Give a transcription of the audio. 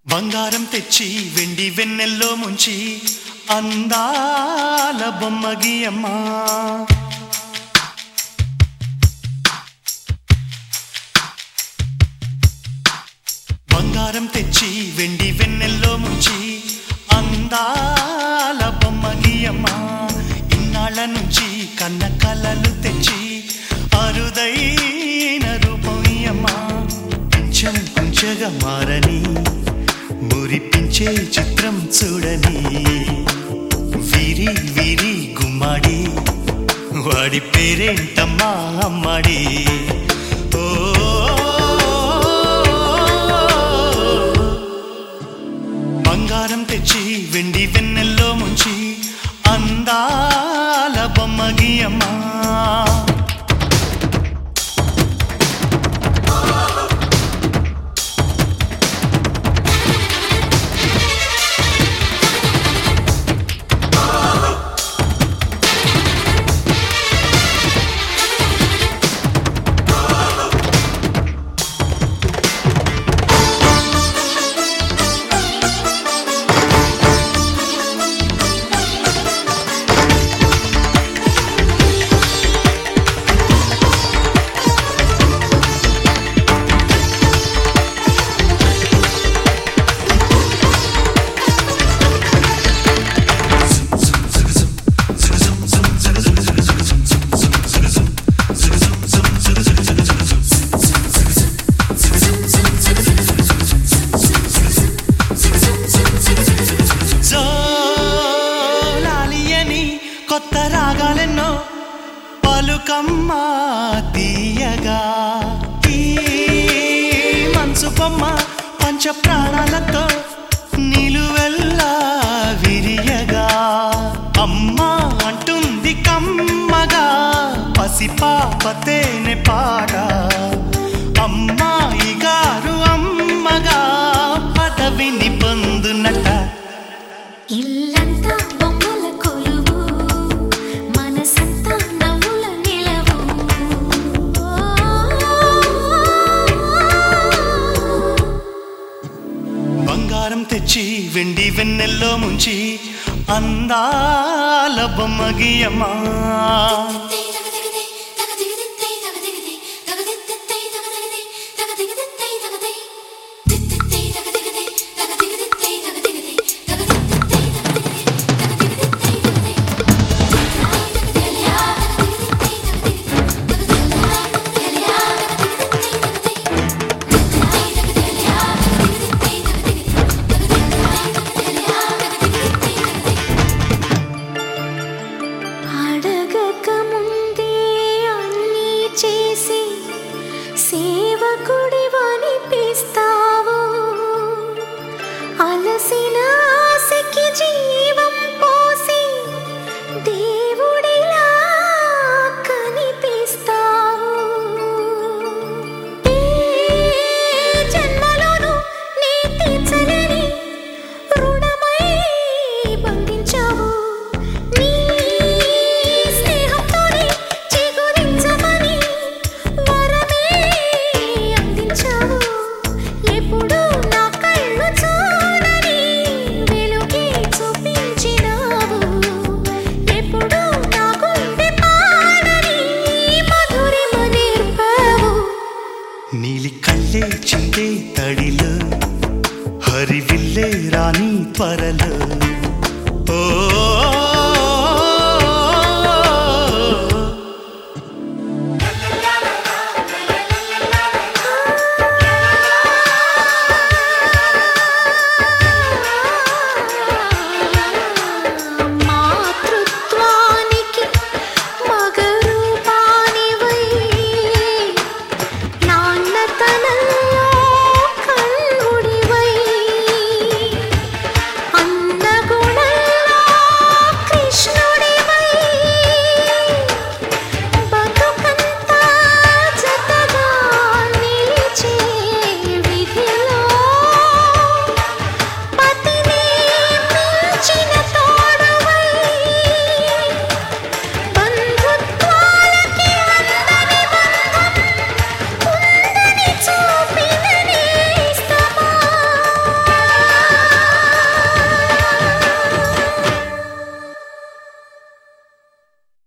బంగారం తెచ్చి వెండి వెన్నెల్లో ముంచి అందాల బొమ్మ గీయమ్మా బంగారం తెచ్చి వెండి వెన్నెల్లో ముంచి అందాల బొమ్మ గీయమ్మా ఇన్నాళ్ళ నుంచి కన్న కలలు తెచ్చి అరుదైన రూపం ఇయ్యమ్మా కొంచెం కొంచెగా మారని మురిపించే చిత్రం చూడని వీరి వీరి గుమ్మాడి వాడి పేరేంటమ్మా అమ్మాడి ఓ బంగారం తెచ్చి వెండి వెన్నెల్లో ముంచి అందాల బొమ్మ గీయమ్మా జోలాలి అని కొత్త రాగాలెన్నో పలుకమ్మ తీయగా ఈ మనసు బొమ్మ పంచ ప్రాణాలతో నిలువెల్లా విరియగా అమ్మ అంటుంది కమ్మగా పసిపాపతేనే పాట అమ్మాయి గారు అమ్మగా పదవిని పొందునట ఇల్లంతా బొమ్మల కొలువు మనసంతా నవ్వుల నిలవు బంగారం తెచ్చి వెండి వెన్నెల్లో ముంచి అందాల బొమ్మ గీయమ్మా అడగక ముందే అన్నీ చేసి సేవకుడి వనిపిస్తావు అలసిన ఆశకి జీవం పోసి దేవుడిలా కనిపిస్తావు ఏ జన్మలోనూ నీ తీర్చలేని రుణమై బంధించావు నీ స్నేహంతోనే చిగురించమని వరమే అందించావు ఎప్పుడు నా కళ్ళు చూడని వెలుగే చూపించినావు ఎప్పుడు నా గుండె పాడని మధురిమ నేర్పావు నీలి కళ్ళే చిందే తడిలో హరివిల్లే రాణి త్వరలో ఓ